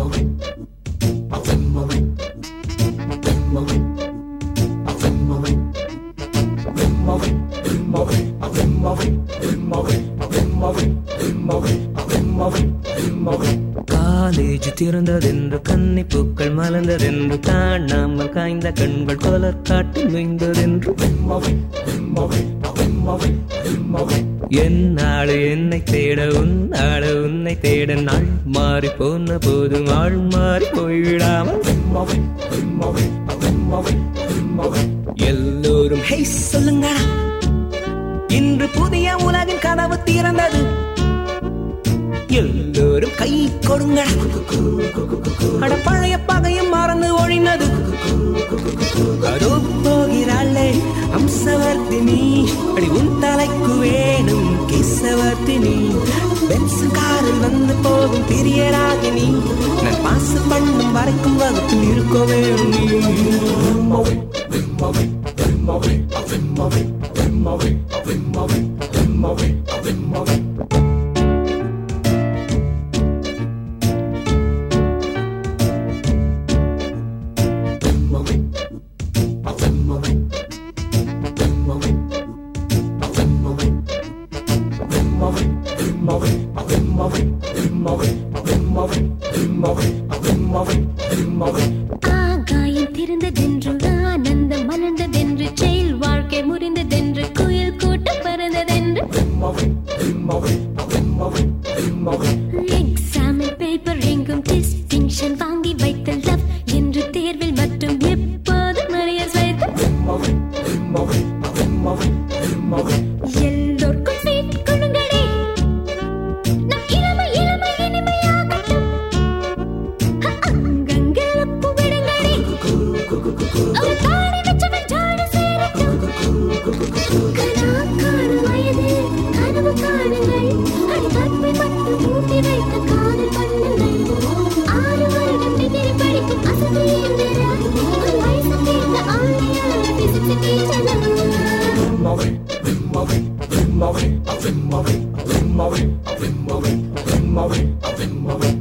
college திறந்ததென்று கன்னி பூக்கள் மலர்ந்ததென்று காணாமல் காய்ந்த கண்கள் கொலர் காட்டி மீந்ததென்று என்னாடு என்னை தேட உன்னாடு உன்னை தேட நாள் மாறி போன போதும் ஆள் மாறி போய்விடாமல் எல்லோரும் ஹே சொல்லுங்கடா இன்று புதிய உலகின் கனவு திறந்தது எல்லோரும் கை கொடுங்கடா அட பழைய பகையும் மறந்து ஒழிந்தது அதோ போகிறாளே அம்சவர்த்தினி அடி உன் தலைக்கு வேணும் கிசவர்த்தினி பென்ஸ் காரில் வந்து போகும் பிரியராகினி நான் பாச பண்ணும் வரைக்கும் வகுப்பில் இருக்க வேணும் நீ ஆகாயம் திறந்ததென்று ஆனந்தம் மலர்ந்ததென்று செயல் வாழ்க்கை முறிந்ததென்று குயில் கூட்டம் பறந்ததென்று எக்ஸாமில் பேப்பர் எங்கும் டிஸ்டிங்ஷன் வாங்கி வைத்த லவ் என்று தேர்வில் மட்டும் எப்போதும் அறிய வைத்து எல்லோர்க்கும் சீட் கொடுங்கடே நம் இளமை இளமை இனிமையாகட்டும் அங்கங்கிழப்பு விடுங்கடே அவர் தாடி வச்சவன் ஜாடு சேரட்டும் கனா காணும் வயது கனவு காணுங்கள் அடி கற்பை மட்டும் ஊட்டி வைத்த காதல் பண்ணுங்கள் ஆறு வருடம் டிகிரி படிக்கும் அசதி என்றார் ஒரு வயசு கேட்ட ஆணையாளர் பிசிக்ஸ் டீச்சர் Move it,